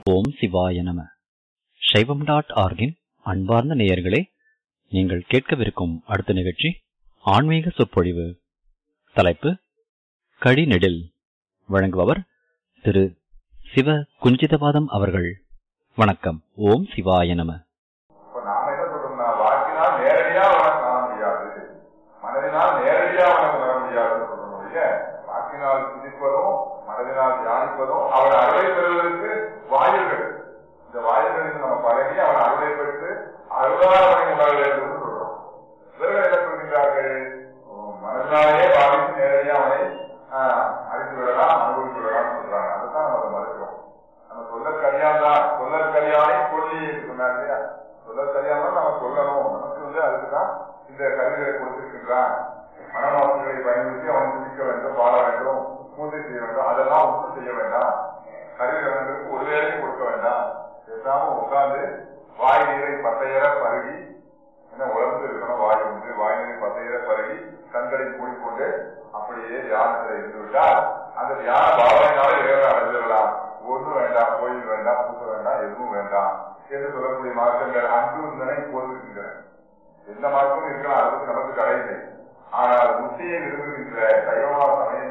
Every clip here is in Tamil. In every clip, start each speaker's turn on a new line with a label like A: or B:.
A: ஓம் சிவாய நம சைவம் டாட் ஆர்கின் அன்பார்ந்த நேயர்களே நீங்கள் கேட்கவிருக்கும் அடுத்த நிகழ்ச்சி ஆன்மீக சொற்பொழிவு தலைப்பு கடிநெடில் வழங்குபவர் திரு சிவ குஞ்சிதபாதம் அவர்கள் வணக்கம் ஓம் சிவாய நம
B: இப்ப நாம என்ன சொல்றோம்னா வாக்கினால் நேரடியா அவனை காண முடியாது மனதினால் நேரடியா அவனை உணர முடியாதுன்னு சொல்றோம் ஒழிய வாக்கினால் சிந்திப்பதும் மனதினால் தியானிப்பதும் அவன் அருளை பெறுவதற்கு வாயுகள் இந்த வாயுகளில் நம்ம பழகி அவன் அருளை பெற்று அருளால் அவனை உணர வேண்டும் சொல்றோம் இவர்கள் என்ன சொல்கிறார்கள் உம், மனதினாலேயே பாதித்து நேரடியா அவனை ஆஹ், அறிந்து விடலாம் அனுபவித்து விடலாம் சொல்றாங்க அதுதான் நம்ம அதை மறுக்கிறோம் நம்ம சொல்லற்கரியான் தான் சொல்லற்கரியானை சொல்லி என்று சொன்னார் இல்லையா சொல்லற்கரியான் தான் நம்ம சொல்லணும் நமக்கு வந்து அதுக்கு தான் இந்த கருவிகளை கொடுத்திருக்கின்றான் மனமாசுகளை பயன்படுத்தி அவன் சிந்திக்க வேண்டும் பாட வேண்டும் பூஜை செய்ய வேண்டும் அதெல்லாம் ஒன்றும் செய்ய வேண்டாம் கருவிகளுக்கு ஒரு வேலையும் கொடுக்க வேண்டாம் பேசாம உட்கார்ந்து வாய் நீரை பத்தையர பருகி என்ன உலர்ந்து இருக்கணும் வாய் உண்டு வாய் நீரை பத்தையர பருகி கண்களை மூடிக்கொண்டு அப்படியே தியானத்தில் இருந்து விட்டால் அந்த தியான பாவனையினால இறைவனை அடைஞ்சிடலாம் ஒன்றும் வேண்டாம் கோயில் வேண்டாம் பூச வேண்டாம் எதுவும் வேண்டாம் என்று சொல்லக்கூடிய மார்க்கங்கள் அன்பு நினை போதிருக்கின்றன எந்த மார்க்கமும் இருக்கலாம் அது பத்தி நமக்கு தடை இல்லை ஆனால் முத்தியை விரும்புகின்ற சைவமா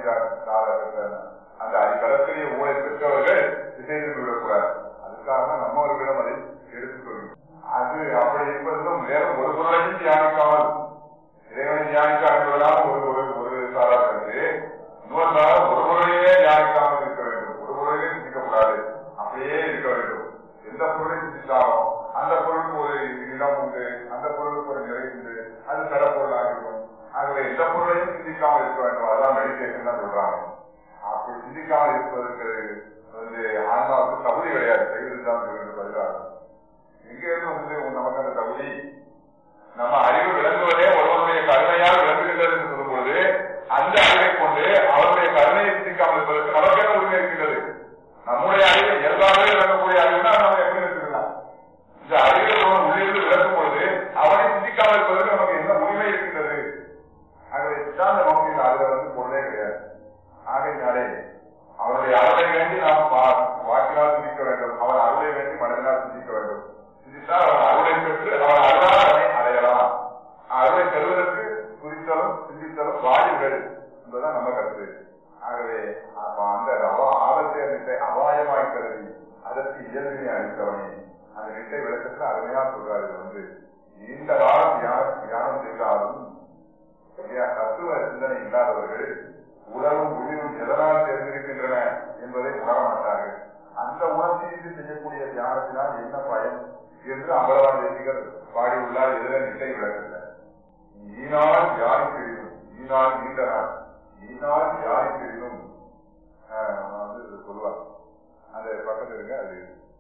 B: சமயம் அந்த அடிக்கலத்திலேயே ஊழலை பெற்றவர்கள் திசை திரும்பி விடக்கூடாது அதுக்காக தான் நம்மவர்களிடம் அதை எடுத்துக் கொள்கிறோம் அது அப்படி இருப்பதும் வேறும் ஒரு பொருளையும் தியானிக்காமல் இறைவனை தியானிக்க அனுப்பலாம் ஒரு ஒரு ஒரு சாரா கருத்து இன்னொரு சாரா ஒரு பொருளையே தியானிக்காமல் இருக்க வேண்டும் ஒரு பொருளையே சிந்திக்கக்கூடாது அப்படியே இருக்க வேண்டும் எந்த பொருளை சிந்தித்தாலும் அந்த பொருளுக்கு ஒரு இடம் உண்டு அந்த பொருளுக்கு ஒரு நிறை உண்டு அது தரப்பொருள் ஆகிடும் ஆகவே எந்த பொருளையும் சிந்திக்காமல் இருக்க வேண்டும் அதான் மெடிடேஷன் தான் சொல்றாங்க அப்படி சிந்திக்காமல் இருப்பதற்கு வந்து ஆன்மாவுக்கு தகுதி கிடையாது செய்வது தான் பதிலாக எங்க இருந்து வந்து நமக்கு அந்த தகுதி நம்ம அறிவு விளங்குவதே ஒருவனுடைய கருணையால் விளங்குகின்றது என்று சொல்லும்போது அந்த அறிவை கொண்டு அவருடைய கருணையை சிந்திக்காமல் இருப்பதற்கு நமக்கு என்ன உரிமை இருக்கின்றது நம்முடைய அறிவு இயல்பாகவே விளங்கக்கூடிய அறிவுனா நம்ம எப்படி இருக்கலாம் இந்த அறிவில் ஒருவன் உள்ளிருந்து விளக்கும் பொழுது அவனை சிந்திக்காமல் இருப்பதற்கு நமக்கு என்ன உரிமை இருக்கின்றது ஆகவே சித்தாந்த நோக்கில் அதுல வந்து பொருளே கிடையாது ஆகையினாலே அவனுடைய அருளை வேண்டி நாம் வா- வாக்கினால் சிந்திக்க வேண்டும் அவன் அருளை வேண்டி மனதினால் சிந்திக்க வேண்டும் சிந்தித்தால் அவன் அருளை பெற்று அவன் அருளால் அவனை அடையலாம் அருளை பெறுவதற்கு குறித்தலும் சிந்தித்தலும் வாயுகள் என்பதுதான் நம்ம கருத்து ஆகவே அப்ப அந்த அவ- ஆபத்தை நிட்டை அபாயமாய் கருதி அதற்கு இயல்பினை அளித்தவனே அந்த நிட்டை விளக்கத்துல அருமையா சொல்றாரு இது வந்து நீண்ட காலம் தியானம் தியானம் செய்தாலும் இல்லையா தத்துவ சிந்தனை இல்லாதவர்கள் உடலும் உயிரும் எதனால் தெரிந்திருக்கின்றன என்பதை உணர மாட்டார்கள் அந்த உணர்ச்சியின்றி செய்யக்கூடிய தியானத்தினால் என்ன பயன் என்று அம்பலவான் தேசிகர் பாடியுள்ளார் எதிர நிட்டை விளக்கல ஈனால் தியானித்திரினும் ஈனால் நீண்ட நாள் ஈனால் தியானித்திரினும் வந்து இது சொல்லுவார் அந்த பக்கத்துல இருக்க அது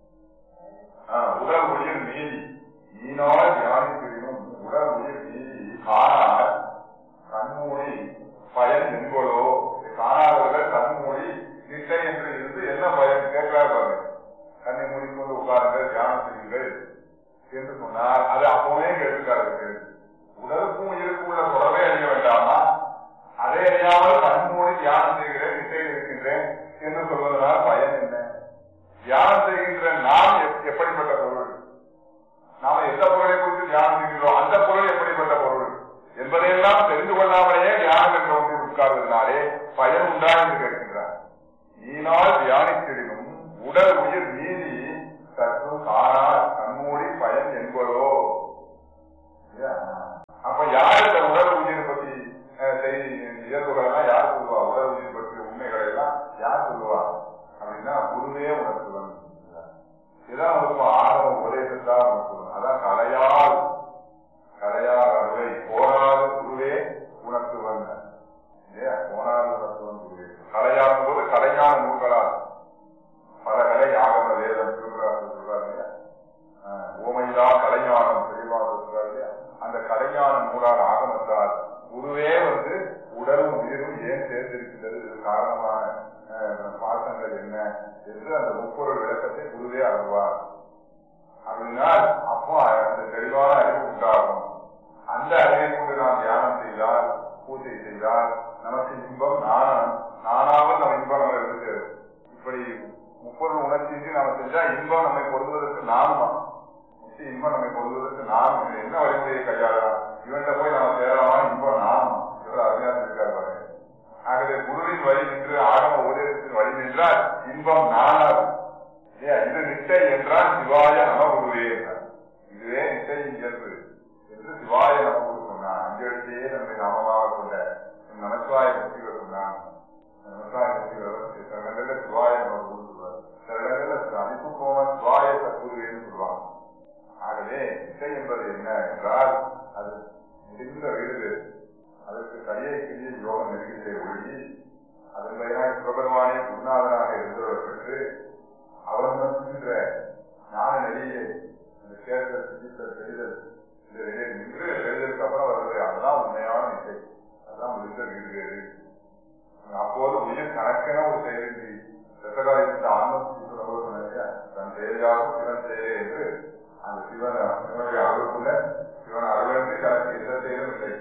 B: ஆஹ், உடல் உயிர் நீதி ஈனால் தியானித்திரினும் உடல் உயிர் நீதி காணார் கண்மூடி பயன் என்கொளோ காணாதவர்கள் கண்மூடி நிட்டை என்று இருந்து என்ன பயன் கேட்கிறார் பாருங்க கண்ணை மூடிக்கொண்டு உட்காருங்கள் தியானம் செய்யுங்கள் என்று சொன்னார் அது அப்பவே கேட்டுக்காருக்கு உடலுக்கும் உயிருக்கும் உள்ள தொடர்பே அறிய வேண்டாமா அதை அறியாமல் கண்மூடி தியானம் செய்கிறேன் நிட்டையில் இருக்கின்றேன் என்று சொல்வதனால் பயன் என்ன தியானம் செய்கின்ற நாம் எப்- எப்படிப்பட்ட பொருள் நாம எந்த பொருளை குறித்து தியானம் செய்கிறோம் அந்த பொருள் எப்படிப்பட்ட பொருள் என்பதையெல்லாம் தெரிந்து கொள்ளாமலேயே தியானம் என்ற ஒன்றில் உட்கார்ந்ததினாலே பயன் உண்டா என்று கேட்கின்றார் ஈனால் தியானித்திடினும் உடல் உயிர் நீதி சற்று காணா கண்மூடி பயன் என்பதோ இல்லையா? அப்ப யார் இந்த உடல் உயிர் பத்தி அஹ், செய்தி இயல்புகள் எல்லாம் யார் சொல்லுவா உடல் உயிர் பற்றிய உண்மைகளை எல்லாம் யார் சொல்லுவா அப்படின்னா குருவே உணர்த்துவன் இதான் உங்களுக்கு ஆகம உபதேசத்தான் உணர்த்துவன் அதான் கலையால் கலையால் அருளை போராது குருவே உணர்த்துவன் இல்லையா போராது உணர்த்துவன் குருவே கலையாகும் போது கலைஞான நூல்களால் பல கலை ஆகம வேதம் திருக்குறாரு சொல்றாரு இல்லையா ஆஹ், ஓமையிலா கலைஞானம் தெளிவாக சொல்றாரு இல்லையா அந்த கலைஞான நூலால் ஆகமத்தால் குருவே வந்து உடலும் உயிரும் ஏன் சேர்ந்திருக்கின்றது இது காரணமான ஆஹ், பாசங்கள் என்ன என்று அந்த முப்பொருள் விளக்கத்தை குருவே அருள்வார் அப்படின்னால் அப்போ அந்த தெளிவான அறிவு உண்டாகும் அந்த அறிவை கொண்டு நாம் தியானம் செய்தால் பூஜை செய்தால் நமக்கு இன்பம் நாணம் நானாவது நம்ம இன்பம் நம்ம இருக்கு இப்படி முப்பொருள் உணர்ச்சியின்றி நாம செஞ்சா இன்பம் நம்மை பொருந்துவதற்கு நாம நிச்சய இன்பம் நம்மை பொருந்துவதற்கு நாம் இது என்ன வழிமுறையை கையாளலாம் இவன்கிட்ட போய் நம்ம சேரலாமா இன்பம் நாம் எவ்வளவு அருமையா இருக்காரு பாருங்க ஆகவே குருவின் வழி நின்று ஆகம உபதேசத்தின் வழி நின்றால் இன்பம் நானாது இல்லையா இது நிட்டை என்றால் சிவாய நம குருவே என்றார் இதுவே நிட்டையின் இயல்பு என்று சிவாய நம குரு சொன்னான் அஞ்செழுத்தையே நம்மை நாமமாக கொண்ட நமச்சிவாய முக்திகள் சொன்னான் நமச்சிவாய முக்திகள் சில இடங்கள்ல சிவாய நம குரு சொல்வார் சில இடங்கள்ல அதிசுக்கோம சிவாய சத்குருவேன்னு சொல்லுவாங்க ஆகவே நிட்டை என்பது என்ன என்றால் அது முடிந்த வீடு அதற்கு சரியை கிரிய யோகம் நெருங்கிலே ஒழுகி அதன் பெயராய் சிவபெருமானே குருநாதனாக இருந்தவர் பெற்று அவர் நோக்குகின்ற ஞான நெறியை இந்த சேர்த்தல் சிந்தித்தல் தெரிதல் இந்த நிலையை நின்று தெரிதலுக்கு அப்புறம் வருவது அதுதான் உண்மையான நிலை அதுதான் முடிந்த வீடு வேறு அப்போது உயிர் கணக்கென ஒரு செயலின்றி ரசகாரியத்தை ஆன்மீக சொன்னாங்க தன் செயலாகவும் சிவன் செயலே என்று அந்த சிவன் சிவனுடைய அருளுக்குள்ள சிவன் அருளன்று தனக்கு எந்த செயலும் இல்லை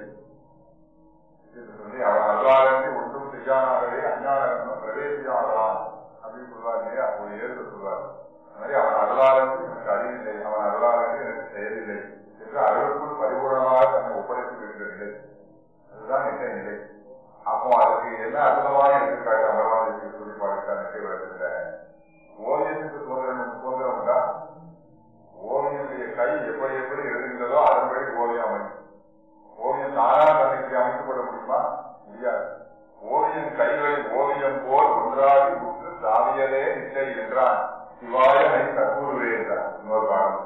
B: என்று சொல்லி அவன் அல்லாதன்றி ஒன்றும் செய்யானாகவே அஞ்ஞானம் பிரவேசியாகலாம் அப்படின்னு சொல்லுவார் இல்லையா ஒரு ஏற்று சொல்வார் அந்த மாதிரி அவன் அருளாதன்றி எனக்கு அறிவில்லை அவன் அருளாதன்றி எனக்கு செயலில்லை என்று அருளுக்குள் பரிபூர்ணமாக தன்னை ஒப்படைத்து விடுகிற நிலை அதுதான் நிலை நிலை அப்போ அதுக்கு என்ன அற்புதமான எடுத்துக்காட்டு அமர்வாதிக்கு சொல்லி பாடிட்டார் நிலை வருகின்ற ஓவியத்துக்கு சுதந்திரம் சுதந்திரம் உண்டா ஓவியனுடைய கை எப்படி எப்படி எழுதுகின்றதோ அதன்படி ஓவியம் அமையும் ஓவியம் தானா தன்னைக்கு அமைக்கப்பட முடியுமா முடியாது ஓவியம் கைகளில் ஓவியம் போல் ஒன்றாகி உற்று சாவியதே நிச்சை என்றான் சிவாய நை கற்பூருவே என்றான் இன்னொரு காரணம்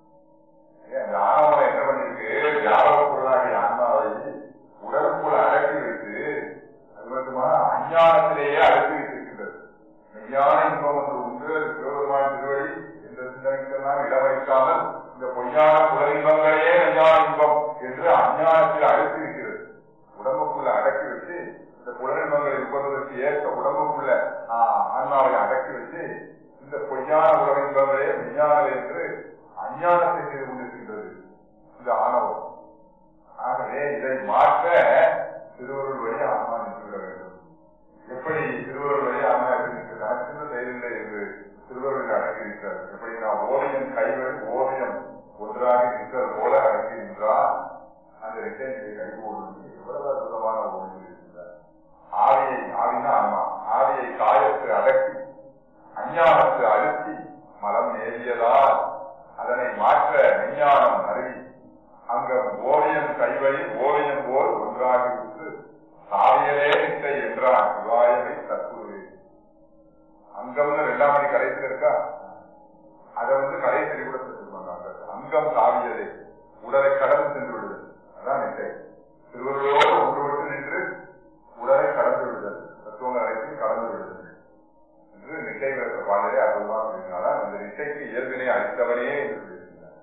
B: அந்த ஆணவம் என்ன பண்ணிருக்கு வியாபக பொருளாகிய ஆன்மாவை உடலுக்குள் அடக்கி வைத்து அது மட்டுமா அஞ்ஞானத்திலேயே அடக்கி வைத்திருக்கின்றது மெய்யான இன்பம் ஒன்று உண்டு அது சிவபெருமான் திருவடி இந்த சிந்தனைக்கெல்லாம் இடம் வைக்காமல் இந்த பொய்யான புலரின்பங்களே மெய்யான இன்பம் என்று அஞ்ஞானத்தில் அடக்கி இருக்கிறது உடம்புக்குள்ள அடக்கி வச்சு இந்த புலரின்பங்களை உட்படுவதற்கு ஏற்ற உடம்புக்குள்ள ஆன்மாவை அடக்கி வச்சு இந்த பொய்யான உலகின்பங்களே மெய்யானவை என்று அஞ்ஞானத்தை செய்து கொண்டிருக்கின்றது இந்த ஆணவம் ஆகவே இதை மாற்ற திருவருள் வழி ஆன்மா நின்றுவிட வேண்டும் எப்படி திருவருள் வழி ஆன்மா இருக்கிறது தனக்கு செயலில்லை என்று திருவருள் அடங்கியிருக்கிறார் எப்படி நான் ஓவியம் கைவழி ஓவியம் ஒன்றாக நிற்கிறது போல அடங்கி நின்றால் அந்த ரிட்டர்னை கைகூடும் எவ்வளவு அற்புதமான ஓவியம் இருக்கிறார் ஆவியை ஆவினா ஆன்மா ஆவியை காயத்து அடக்கி அஞ்ஞானத்து அழுத்தி மலம் நேரியதால் அதனை மாற்ற விஞ்ஞானம் அருவி அங்க ஓவியம் கைவழி ஓவியம் போல் ஒன்றாகி விட்டு சாவியலே நிட்டை என்றான் சிவாயனை தற்புருவே அங்கம்னு ரெண்டாம் மணி கடைசியில் இருக்கா அதை வந்து கடைசி கூட சொல்லுவாங்க அங்கம் சாவியதே உடலை கடந்து சென்று விடுதல் அதான் நிட்டை திருவருளோடு ஒன்றுபட்டு நின்று உடலை கடந்து விடுதல் தத்துவங்கள் அனைத்தையும் கடந்து விடுதல் என்று நிட்டை விளக்க பாடலே அற்புதமாக சொல்லியிருந்தாலும் அந்த நிட்டைக்கு இயல்பினை அளித்தவனே என்று சொல்லியிருக்கிறார்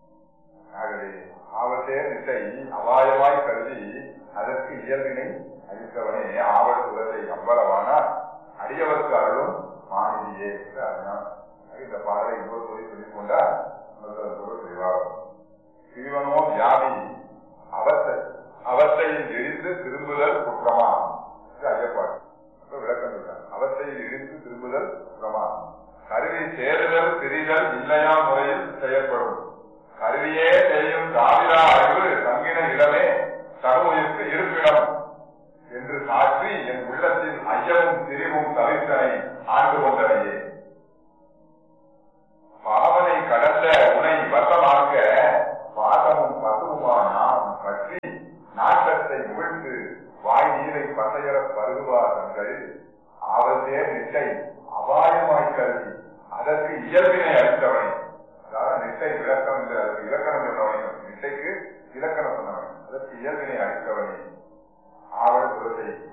B: ஆகவே ஆபத்தே நிட்டை அபாயமாய் கருதி அதற்கு இயல்பினை அளித்தவனே ஆபத்து உலகை அம்பலவானா அடியவர்க்கு அருளும் மாநிலியே என்று அறிஞான் இந்த பாடலை இன்னொரு சொல்லி சொல்லிக் கொண்டால் பொருள் தெளிவாகும் சிவனோ வியாதி அவத்தை அவத்தையில் இழிந்து திரும்புதல் குற்றமா இது ஐயப்பாடு இப்ப விளக்கம் சொல்றார் அவத்தையில் இழிந்து திரும்புதல் குற்றமா கருவி சேருதல் பிரிதல் இல்லையா முறையில் செயல்படும் கருவியே செய்யும் தாவிரா அறிவு தங்கின இடமே தகுதிக்கு இருப்பிடம் என்று சாற்றி என் உள்ளத்தில் ஐயமும் திரிவும் தவிர்த்தனை ஆண்டு கொண்டனையே பாவனை கடந்த உனை வசமாக்க பாதமும் பசுவுமா நாம் பற்றி நாட்டத்தை முகிழ்ந்து வாய் நீரை பசையர பருகுவா தங்கள் ஆவதே நிட்டை அபாயமாய் கருதி அதற்கு இயல்பினை அளித்தவனை அதாவது நிட்டை விளக்கம் இல்லை அதற்கு இலக்கணம் சொன்னவனை நிட்டைக்கு இலக்கணம் சொன்னவன் அதற்கு இயல்பினை அளித்தவனை ஆவல் குலத்தை